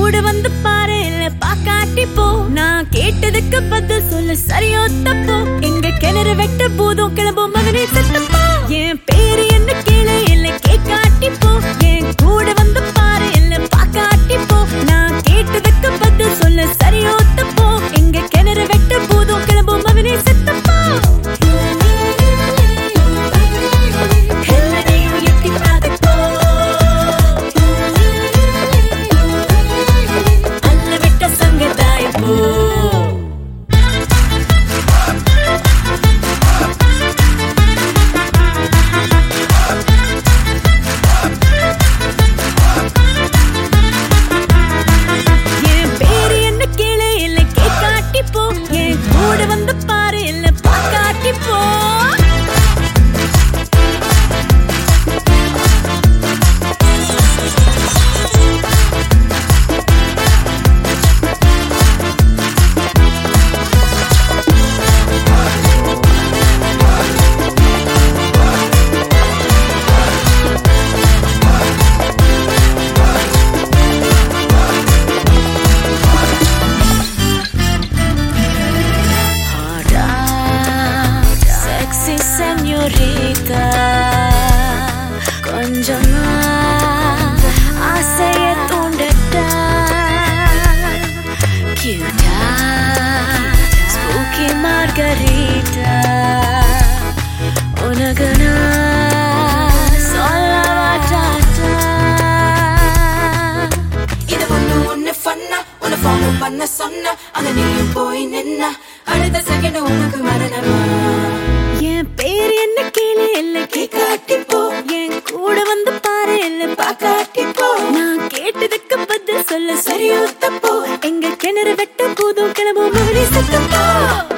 கூட வந்து பாரு இல்ல பாக்காட்டி போ நான் கேட்டதுக்கு பதில் சொல்லு சரியோ தப்போ எங்க கிணறு வெட்ட போதும் கிளம்பும் மகனே சத்தப்போ என் பேரு என்ன கேளு இல்ல கேக்காட்டி போ என் கூட வந்து பாரு இல்ல பாக்காட்டி போ நான் கேட்டதுக்கு பதில் சொல்லு சரியோ தப்போ எங்க கிணறு வெட்ட போதும் கிளம்பும் மகனே சத்தப்போ எல்லாரையும் எட்டி பார்த்துக்கோ அல்ல விட்ட சங்கதாய் போ என் பேரு என்ன கேளு இல்ல கேக்காட்டி போ என் கூட வந்து பாரு இல்ல பாக்காட்டி போ Sexy señorita கொஞ்சமா ஆசைய தூண்டட்டா கியூட்டா ஸ்பூக்கி மார்கரீட்டா உனக்கு நான் சொல்லவா டாட்டா இது ஒண்ணு ஒண்ணு ஃபன்னா உன்னை ஃபாலோ பண்ண சொன்ன ஆனா நீயும் போய் நின்னா அடுத்த செகண்ட் உனக்கு மரணமா என் பேர் என்ன கேளு இல்ல கேக்காட்டி போ என் கூட வந்து பாரு இல்ல பாக்காட்டி போ நான் கேட்டதுக்கு பதில் சொல்ல சரியோ தப்போ எங்க கிணறு வெட்ட போதும் கிளம்பும் மகனே சத்தப்போ